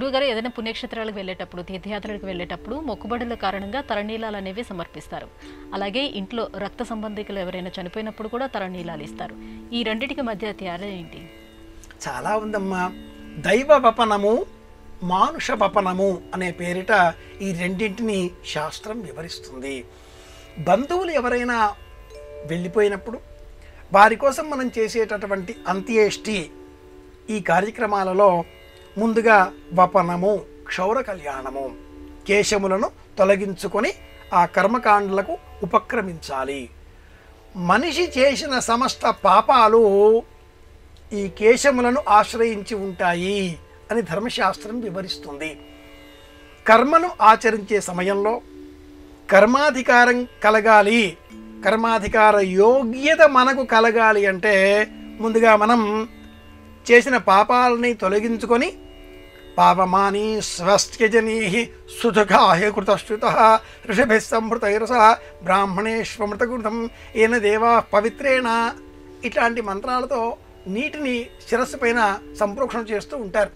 గురుగారు ఏదైనా పుణ్యక్షేత్రాలకు వెళ్ళేటప్పుడు తీర్థయాత్రలకు వెళ్ళేటప్పుడు మొక్కుబడుల కారణంగా తలనీలాలు అనేవి సమర్పిస్తారు అలాగే ఇంట్లో రక్త సంబంధికులు ఎవరైనా చనిపోయినప్పుడు కూడా తలనీలాలు ఇస్తారు ఈ రెండింటికి మధ్య తేడా ఏంటి చాలా ఉందమ్మా దైవ వపనము మానుష వపనము అనే పేరిట ఈ రెండింటిని శాస్త్రం వివరిస్తుంది బంధువులు ఎవరైనా వెళ్ళిపోయినప్పుడు వారి కోసం మనం చేసేటటువంటి అంత్యేష్టి ఈ కార్యక్రమాలలో ముందుగా వపనము క్షౌర కళ్యాణము కేశములను తొలగించుకొని ఆ కర్మకాండలకు ఉపక్రమించాలి మనిషి చేసిన సమస్త పాపాలు ఈ కేశములను ఆశ్రయించి ఉంటాయి అని ధర్మశాస్త్రం వివరిస్తుంది కర్మను ఆచరించే సమయంలో కర్మాధికారం కలగాలి కర్మాధికార యోగ్యత మనకు కలగాలి అంటే ముందుగా మనం చేసిన పాపాలని తొలగించుకొని పాపమాని స్వస్త్యజనీ సుధుఘాహే కృతశ్రుత ఋషభి సంహృతైరస బ్రాహ్మణేష్వమృతకృతం ఏన దేవా పవిత్రేణ ఇట్లాంటి మంత్రాలతో నీటిని శిరస్సు పైన సంప్రోక్షణ చేస్తూ ఉంటారు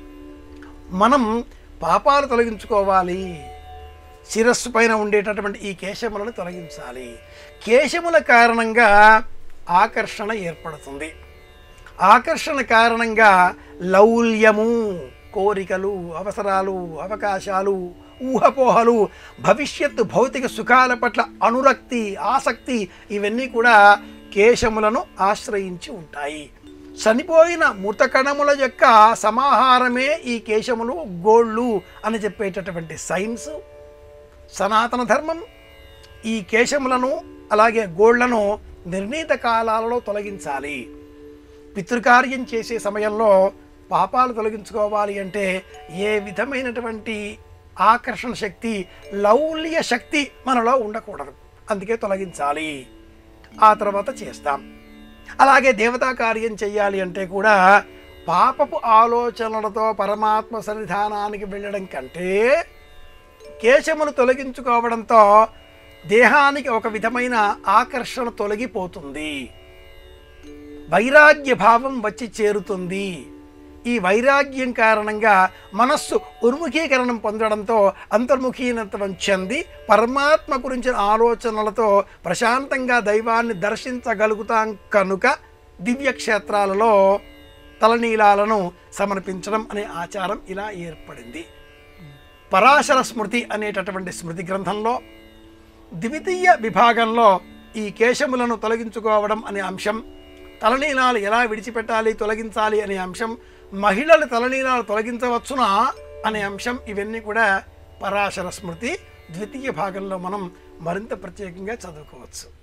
మనం పాపాలు తొలగించుకోవాలి శిరస్సు పైన ఉండేటటువంటి ఈ కేశములను తొలగించాలి కేశముల కారణంగా ఆకర్షణ ఏర్పడుతుంది ఆకర్షణ కారణంగా లౌల్యము కోరికలు అవసరాలు అవకాశాలు ఊహపోహలు భవిష్యత్తు భౌతిక సుఖాల పట్ల అనురక్తి ఆసక్తి ఇవన్నీ కూడా కేశములను ఆశ్రయించి ఉంటాయి చనిపోయిన మృతకణముల యొక్క సమాహారమే ఈ కేశములు గోళ్ళు అని చెప్పేటటువంటి సైన్స్ సనాతన ధర్మం ఈ కేశములను అలాగే గోళ్లను నిర్ణీత కాలాలలో తొలగించాలి పితృకార్యం చేసే సమయంలో పాపాలు తొలగించుకోవాలి అంటే ఏ విధమైనటువంటి ఆకర్షణ శక్తి లౌల్య శక్తి మనలో ఉండకూడదు అందుకే తొలగించాలి ఆ తర్వాత చేస్తాం అలాగే దేవతా కార్యం చెయ్యాలి అంటే కూడా పాపపు ఆలోచనలతో పరమాత్మ సన్నిధానానికి వెళ్ళడం కంటే కేశమును తొలగించుకోవడంతో దేహానికి ఒక విధమైన ఆకర్షణ తొలగిపోతుంది వైరాగ్య భావం వచ్చి చేరుతుంది ఈ వైరాగ్యం కారణంగా మనస్సు ఉన్ముఖీకరణం పొందడంతో అంతర్ముఖీనత్వం చెంది పరమాత్మ గురించిన ఆలోచనలతో ప్రశాంతంగా దైవాన్ని దర్శించగలుగుతాం కనుక దివ్యక్షేత్రాలలో తలనీలాలను సమర్పించడం అనే ఆచారం ఇలా ఏర్పడింది పరాశర స్మృతి అనేటటువంటి స్మృతి గ్రంథంలో ద్వితీయ విభాగంలో ఈ కేశములను తొలగించుకోవడం అనే అంశం తలనీలాలు ఎలా విడిచిపెట్టాలి తొలగించాలి అనే అంశం మహిళలు తలనీలాలు తొలగించవచ్చునా అనే అంశం ఇవన్నీ కూడా పరాశర స్మృతి ద్వితీయ భాగంలో మనం మరింత ప్రత్యేకంగా చదువుకోవచ్చు